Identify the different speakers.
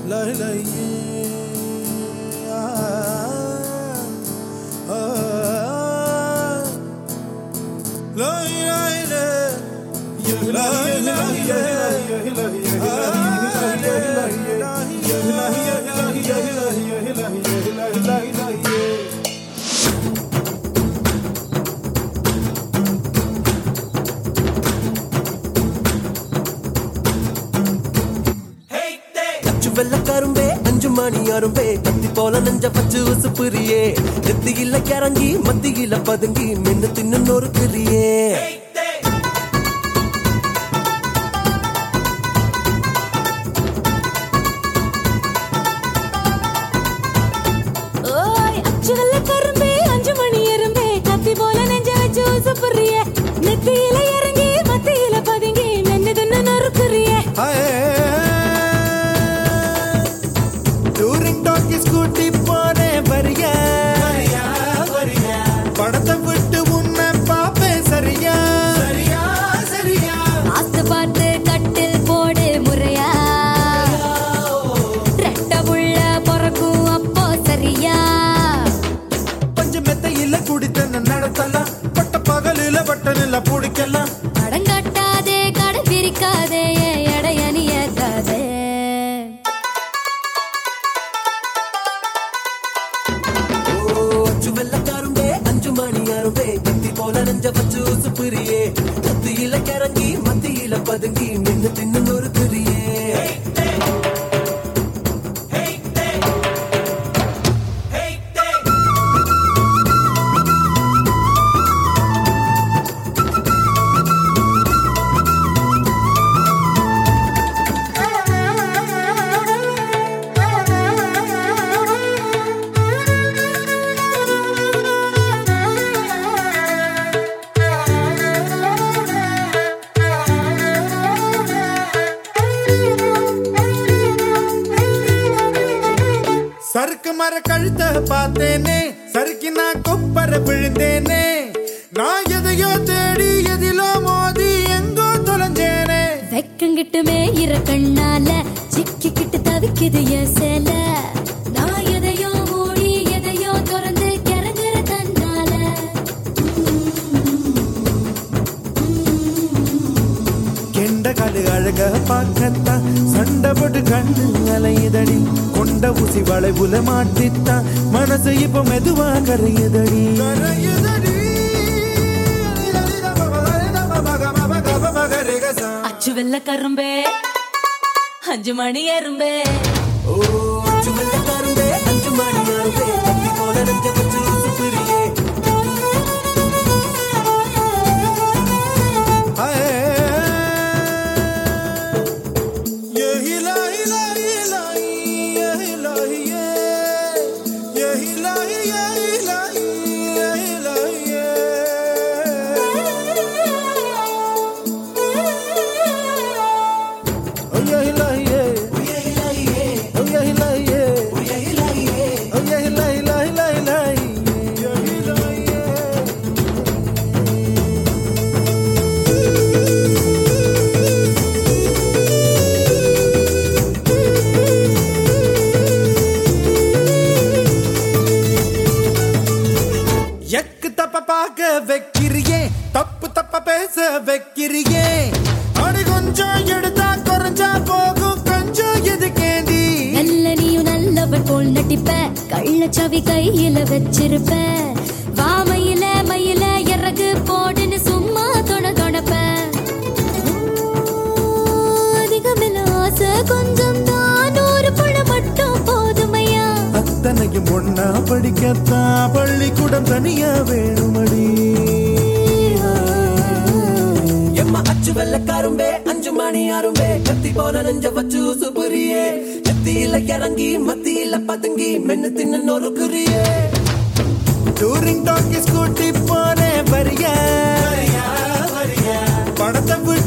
Speaker 1: லை லையே ஆ, ஆ, லை லைலே லை லையே
Speaker 2: அச்சு வெள்ளக்காரும்பே அஞ்சு மணி அரும்பே கத்தி போல நெஞ்ச பச்சு உசுப்புரியே நெத்தியில கிறங்கி மத்தியில பதுங்கி மென்னு தின்னு நொறுக்குறியே
Speaker 3: ஓய் அச்சு வெள்ள கரும்பே அஞ்சு மணி எறும்பே கத்தி போல நெஞ்ச வச்சு உசுப்புறிய நெத்தியில இறங்கி மத்தியில பதுங்கி மென்னு தின்னு நொறுக்குறிய
Speaker 1: டூரிங் டாக்கி ஸ்கூட்டி போறேன் வரியா படத்தை விட்டு உன்னை பாப்பேன் சரியா சரியா சரியா
Speaker 3: ஆஸ்து பார்த்து கட்டில் போடு முறையா ரெட்ட புள்ள பிறக்கும் அப்போ சரியா
Speaker 1: பஞ்சு மெத்தையில குடித்தன நடத்தலாம் பட்ட பகலில பட்டனில பிடிக்கலாம்
Speaker 3: அடங்காட்டாதே கடை பிரிக்காதே என் எடைய நீக்காதே
Speaker 2: ஓ அச்சு வெள்ளக்காரும்பே அஞ்சு மணி அரும்பே கத்தி போல நெஞ்ச பச்சு உசுப்புரியே நெத்தியில கிறங்கி மத்தியில பதுங்கி மென்னு தின்னு நொறுக்குறியே
Speaker 1: சறுக்கு மர கழுத்த பார்த்தேனே சறுக்கி நான் கொப்பர விழுந்தேனே நான் எதையோ தேடி எதிலோ மோதி எங்கோ தொலைஞ்சேனே
Speaker 3: வெக்கங்கிட்டுமே இர கண்ணால சிக்கிக்கிட்டு தவிக்குது என் சேல நான் எதையோ மூடி எதையோ திறந்து கிறங்குற தன்னால
Speaker 1: கெண்ட காடு அழக பார்க்கத்தான் சண்டை போட்டு கண்ணு அலையுதடி கொண்ட ஊசி வளைவுல மாட்டித்தான் மனசு இப்ப மெதுவா கரையுதடி
Speaker 3: அச்சு வெள்ள கரும்பே அஞ்சு மணி எறும்பே
Speaker 2: ஓ அச்சு வெள்ளக்காரும்பே அஞ்சு மணி அரும்பே கத்தி போல நெஞ்ச பச்சு உசுப்புரியே
Speaker 1: எக்கு தப்ப பார்க்க வைக்கிறியே தப்பு தப்ப பேச வைக்கிறியே அடி கொஞ்சம் எடுத்தா குறைஞ்சா போகும் கொஞ்சம் எதுக்கேண்டி
Speaker 3: நல்ல நீயும் நல்லவன் போல் நடிப்ப கள்ளச்சாவி கையில வச்சிருப்ப வாமையில மயில இறகு போடுன்னு சும்மா தொண தொணப்ப அதிகமில்ல ஆசை கொஞ்சம் தான் ஒரு புள்ள மட்டும் போதுமையா
Speaker 1: அத்தனையும் ஒன்னா படிக்கத்தான் பள்ளிக்கூடம் தனியா வேணுமடி
Speaker 2: எம்மா அச்சு வெள்ளக்காரும்பே அஞ்சு மணி அரும்பே கத்தி போல நெஞ்ச வச்சு சுபுரியே நெத்தியில கிறங்கி மத்தியில பதுங்கி மென்னு தின்னு நொறுக்குறியே
Speaker 1: டூரிங் டாக்கி ஸ்கூட்டி போறேன் வரியா படத்தை விட்டு